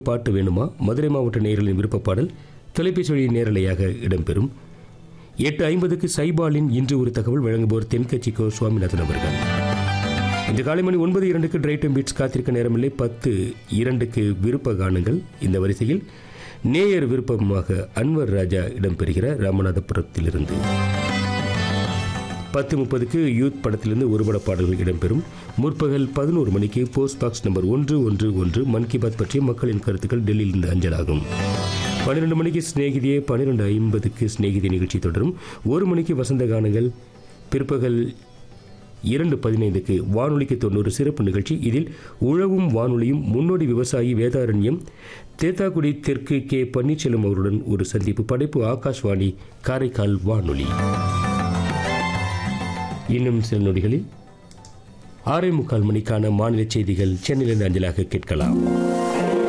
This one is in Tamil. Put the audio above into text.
பாட்டு வேணுமா மதுரை மாவட்ட நேயர்களின் விருப்ப பாடல் தொலைபேசி வழி நேரலையாக இடம்பெறும் எட்டு ஐம்பதுக்கு சைபாலின் இன்று ஒரு தகவல் வழங்குபவர் தென்கட்சி கோ சுவாமிநாதன் அவர்கள் இன்று காலை மணி ஒன்பது இரண்டுக்கு டிரைட்டம் பீட்ஸ் காத்திருக்க நேரமில்லை பத்து இரண்டுக்கு விருப்ப கானங்கள் இந்த வரிசையில் நேயர் விருப்பமாக அன்வர் ராஜா இடம்பெறுகிற ராமநாதபுரத்திலிருந்து பத்து முப்பதுக்கு யூத் படத்திலிருந்து ஒருபட பாடல்கள் இடம்பெறும் முற்பகல் பதினோரு மணிக்கு போஸ்ட் பாக்ஸ் நம்பர் ஒன்று ஒன்று ஒன்று மன் கி பாத் பற்றிய மக்களின் கருத்துக்கள் டெல்லியிலிருந்து அஞ்சலாகும் பன்னிரெண்டு மணிக்கு சிநேகிதியே பன்னிரெண்டு ஐம்பதுக்கு சிநேகிதி நிகழ்ச்சி தொடரும் ஒரு மணிக்கு வசந்த கானங்கள் பிற்பகல் இரண்டு பதினைந்துக்கு வானொலிக்கு தொண்ணூறு சிறப்பு நிகழ்ச்சி இதில் உழவும் வானொலியும் முன்னோடி விவசாயி வேதாரண்யம் தேத்தாக்குடி தெற்கு கே பன்னீர்செல்வம் அவருடன் ஒரு சந்திப்பு படைப்பு ஆகாஷ்வாணி காரைக்கால் வானொலி இன்னும் சில நொடிகளில் ஆறே முக்கால் மணிக்கான மாநில செய்திகள் சென்னையிலிருந்து அஞ்சலாக கேட்கலாம்